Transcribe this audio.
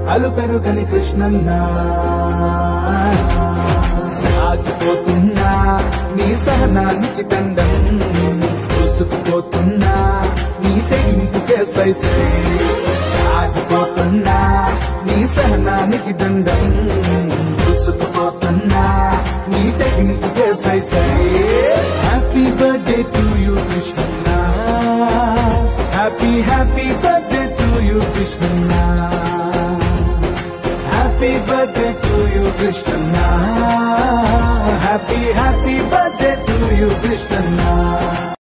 అలు పెరుగని కృష్ణన్న సాగిపోతున్నా నీ సహనానికి దండం చూసుకుపోతున్నా నీ తెగింపుకే సైసే సాగిపోతున్నా నీ సహనానికి దండం చూసుకుపోతున్నా నీ తెగింపుకే సైసే హ్యాపీ బర్త్డే టు యూ కృష్ణన్న happy happy birthday to you కృష్ణన్న హ్యాపీ బర్త్డే టు యూ కృష్ణన్న happy happy birthday to you కృష్ణన్న